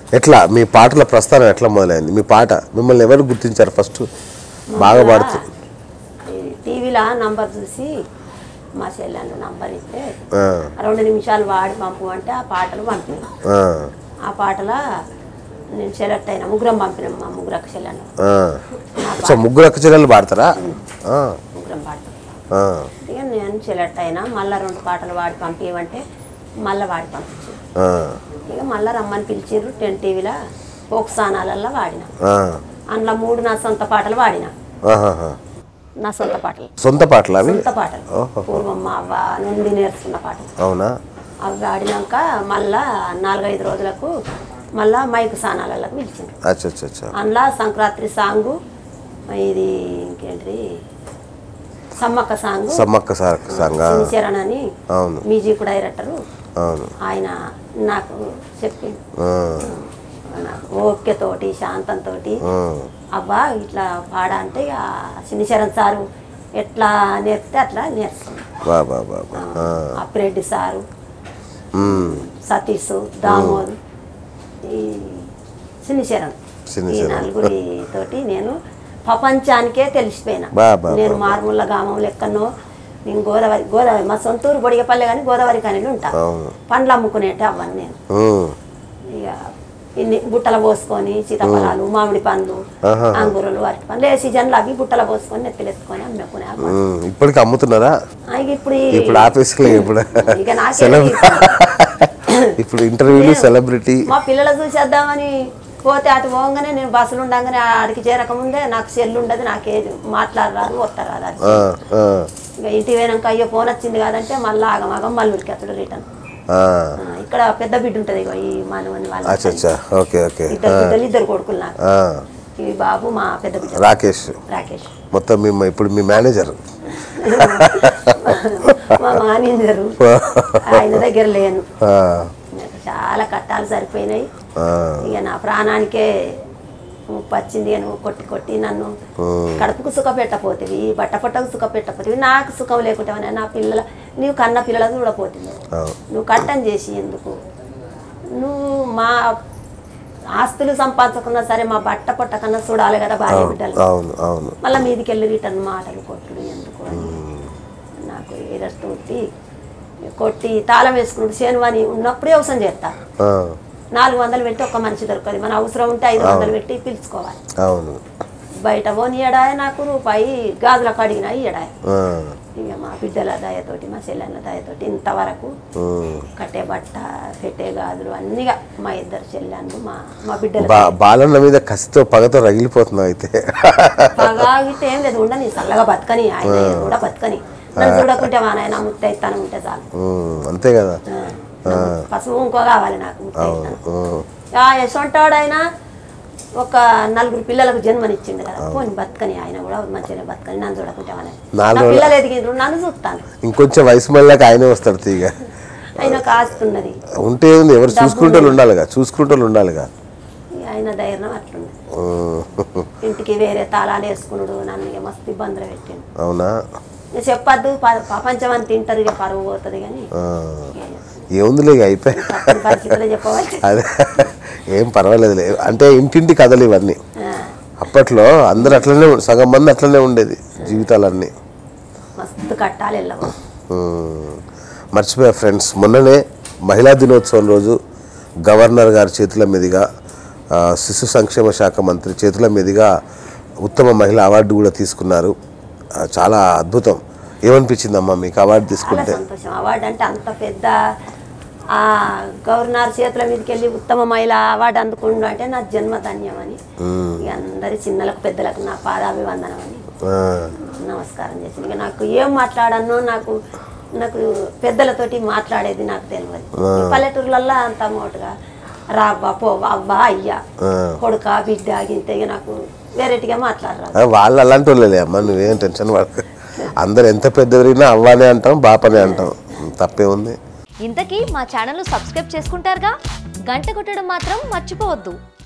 ఎట్లా మీ పాటల ప్రస్థానం ఎట్లా మొదలైంది మీ పాట మిమ్మల్ని ఎవరు గుర్తించారు ఫస్ట్ బాగా పాడుతూ ఈ టీవీలో నంబర్ చూసి మా చెల్లెళ్ళు నంబర్ ఇస్తే ఆ, రెండు నిమిషాలు వాడి పంపు అంటే ఆ పాటలు పంపిన ఆ, ఆ పాటల నేను సెలెక్ట్ అయినా ముగ్గురం పంపినాం మా ముగ్గురు చెల్లెళ్ళు ఆ. అచ్చా ముగ్గురు అక్క చెల్లెలు పాడతారా ఆ, ముగ్గురం పాడతాం ఆ, ఇక నేను సెలెక్ట్ అయినా మళ్ళీ రెండు పాటలు వాడి పంపించమంటే మళ్ళీ వాడి పంపించాను ఆ, ఇక మళ్ళీ రమ్మని పిలిచిర్రు టెన్ టీవీలో ఫోక్ స్థానాలల్లో వాడిన ఆ. అందులో మూడు నా సొంత పాటలు వాడిన ఆహాహా. నా సొంత పాటలు సొంత పాటలు అవి సొంత పాటలు ఓహో. పూర్వం మా అవ్వ నుండి నేర్చుకున్న పాటలు అవునా అవి ఆడినాక మళ్ళా నాలుగైదు రోజులకు మళ్ళా మైకు స్థానాలకు పిలిచింది అచ్చా అచ్చా అచ్చా అందులో సంక్రాంతి సాంగు ఇది ఇంకేంటి సమ్మక్క సాంగు సమ్మక్క సార్ సంగ చరణ్ అని అవును మ్యూజిక్ డైరెక్టరు అవును ఆయన నాకు చెప్పింది ఆ, నాకు ఓపికతోటి శాంతంతోటి ఆ, అవ్వా ఇట్లా పాడ అంటే ఇక శనిశరణ్ సారు ఎట్లా నేర్పితే అట్లా నేర్చుకున్నాను బా బా బా బా. ఆ, అప్పిరెడ్డి సారు ఉమ్, సతీష్ దామోద్ ఈ శనిశరణ్ ఈ శనిశరణ్. నలుగురి తోటి నేను ప్రపంచానికే తెలిసిపోయినా బా, బా, నేను బా, మారుమూల గ్రామం లెక్కనో నేను గోదావరి గోదావరి మా సొంతూరు బొడిగపల్లె కానీ గోదావరి కానీ ఉంటా అవును పండ్లు అమ్ముకునేటి అవ్వను నేను ఉమ్, ఇక ఇన్ని బుట్టలు పోసుకొని సీతాఫలాలు మామిడి పండ్లు ఆహా. అంగురులు అరటి పండ్లు ఏ సీజన్లో అవి బుట్టలు పోసుకొని నెత్తిలెత్తుకొని అమ్ముకునే అవ్వ. ఉమ్, ఇప్పటికి అమ్ముతున్నారా ఆ, ఇక ఇప్పుడు ఈ- ఇప్పుడు ఆఫీస్లో ఇప్పుడు ఇక నాకే సెలబ్ ఇప్పుడు ఇంటర్వ్యూలు సెలబ్రిటీ మా పిల్లలు చూసేద్దామని పోతే అటు పోగానే నేను బస్సులు ఉండగానే ఆడికి చేరకముందే నాకు సెల్లు ఉండదు నాకేది మాట్లాడరాదు వస్తారాదు అది ఆ, ఆ, ఇక ఇంటికి పోయినాక అయ్యో ఫోన్ వచ్చింది కాదంటే మళ్ళీ ఆగమాగం మళ్ళీ ఉరికెత్తడు రిటర్న్ ఆ. ఇక్కడ పెద్ద బిడ్డ ఉంటుంది ఇగో ఈ మనవని వాళ్ళ అచ్చా అచ్చా ఓకే ఓకే ఇద్దరు బిడ్డలు ఇద్దరు కొడుకులు నాకు ఆ, ఈ బాబు మా పెద్ద బిడ్డ రాకేష్ రాకేష్ మొత్తం మీ ఇప్పుడు మీ మేనేజర్ మా మేనేజరు ఆయన దగ్గర లేను ఆ, నాకు చాలా కట్టాలు సరిపోయినాయి ఆ, ఇక నా ప్రాణానికే ముప్పు వచ్చింది అని కొట్టి కొట్టి నన్ను ఉమ్, కడుపుకు సుఖ పెట్టపోతుంది బట్ట పొట్టకు సుఖ పెట్టపోతుంది నాకు సుఖం లేకుంటే నా పిల్లల నీవు కన్న పిల్లలకు చూడపోతుంది అవును నువ్వు కట్టం చేసి ఎందుకు నువ్వు మా ఆస్తులు సంపాదించకున్నా సరే మా బట్ట పొట్ట కన్నా చూడాలి కదా భార్య బిడ్డలు అవును అవును మళ్ళీ మీదికి వెళ్ళి రిటర్న్ మాటలు కొట్టుడు ఎందుకు అని నాకు ఎరస్తోటి కొట్టి తాళం వేసుకున్నాడు శనివాని ఉన్నప్పుడే అవసరం చేస్తా ఆ, నాలుగు వందలు పెట్టి ఒక్క మనిషి దొరకదు మన అవసరం ఉంటే ఐదు వందలు పెట్టి పిలుచుకోవాలి అవును బయట పోని ఎడాయ నాకు రూపాయి గాజులకు అడిగిన ఎడాయ ఆ, ఇక మా బిడ్డల దయతోటి మా చెల్లెళ్ళ దయతోటి ఇంతవరకు ఉమ్. కట్టే బట్ట పెట్టే గాజులు అన్నీగా మా ఇద్దరు చెల్లెళ్ళు మా మా బిడ్డలు బా బాలన్న మీద కసితో పగతో రగిలిపోతున్నావు అయితే పగాగితే ఏం లేదు ఉండని చల్లగా బతకని ఆయన కూడా బతకని నన్ను చూడకుంటే మా నాయన ముత్తైతాను ఉంటే చాలు ఉమ్, అంతే కదా ఆ, పసుపు ఇంకో కావాలి నాకు ముత్తైతాను ఉమ్, యశవంటాడైనా ఒక నలుగురు పిల్లలకు జన్మనిచ్చిండు కదా పోని బతకని ఆయన కూడా మంచిగా బతకని నన్ను చూడకుంటే మా నాయన. నా నాలుగు పిల్లలు ఎదిగిండ్రు నన్ను చూస్తాను ఇంకొంచెం వయసు మళ్ళాక ఆయనే వస్తాడు తీగ ఆయన ఒక ఆస్తి ఉన్నది ఉంటే ఉంది ఎవరు చూసుకుంటే ఉండాలిగా చూసుకుంటే ఉండాలిగా ఇక ఆయన ధైర్యం అట్లుంది ఉమ్, ఇంటికి వేరే తాళాలు వేసుకున్నాడు నన్ను ఇక మస్తు ఇబ్బందులు పెట్టిండు అవునా ఇక చెప్పొద్దు ప- ప్రపంచం అంత తింటారు ఇక పరువు పోతుంది కానీ ఆ, ఏముందిలే ఇక అయిపోయి తప్పని పరిస్థితుల్లో చెప్పవచ్చు అదే ఏం పర్వాలేదులే అంటే ఇంటింటి కథలు ఇవన్నీ ఆ, అప్పట్లో అందరు అట్లనే ఉం- సగం మంది అట్లనే ఉండేది జీవితాలన్నీ మస్తు కట్టాలి వెళ్ళవు మ్మ్. మర్చిపోయా ఫ్రెండ్స్ మొన్ననే మహిళా దినోత్సవం రోజు గవర్నర్ గారి చేతుల మీదుగా ఆ, శిశు సంక్షేమ శాఖ మంత్రి చేతుల మీదుగా ఉత్తమ మహిళ అవార్డు కూడా తీసుకున్నారు ఆ, చాలా అద్భుతం ఏమనిపించిందమ్మా మీకు అవార్డు చాలా తీసుకుంటే సంతోషం అవార్డు అంటే అంత పెద్ద ఆ గవర్నర్ చేతుల మీదకి వెళ్ళి ఉత్తమ మహిళ అవార్డు అందుకుండు అంటే నా జన్మధన్యం అని ఇక అందరి చిన్నలకు పెద్దలకు నా పాదాభివందనం అని ఆ, నమస్కారం చేసి ఇక నాకు ఏం మాట్లాడనో నాకు నాకు పెద్దలతోటి మాట్లాడేది నాకు తెలియదు ఈ పల్లెటూర్లల్లో అంత మోటుగా రా అవ్వ పో అవ్వ అయ్యా ఆ. కొడుక బిడ్డ గింత ఇక నాకు వేరేటిగా మాట్లాడరాదు ఆ, వాళ్ళు అలాంటి వాళ్ళే అమ్మా నువ్వేం టెన్షన్ పడకు అందరు ఎంత పెద్దవరైనా అవ్వానే అంటాం బాపనే అంటాం తప్పే ఉంది ఇంతకీ మా ఛానల్ను సబ్స్క్రైబ్ చేసుకుంటారుగా గంట కొట్టడం మాత్రం మర్చిపోవద్దు